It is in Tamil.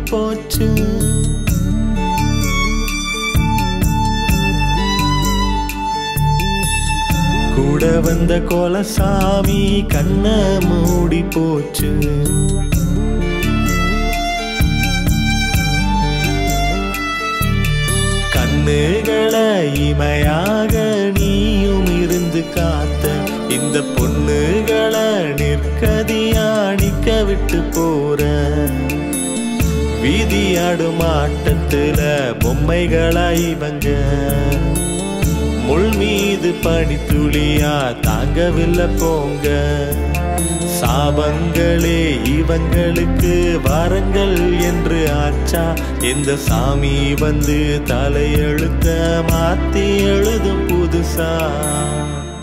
போச்சு கூட வந்த கோலசாமி கண்ண மூடி போச்சு கண்ணுகளை இமையாக நீயும் இருந்து காத்த இந்த பொண்ணுகளை நிற்கதியா நிக்க விட்டு போற வீதியாடும் ஆட்டத்துல பொம்மைகளா இவங்க முள் மீது பனித்துளியா தாங்கவில்லை போங்க சாபங்களே இவங்களுக்கு வரங்கள் என்று ஆச்சா இந்த சாமி வந்து தலையெழுத்த மாத்தி எழுதும் புதுசா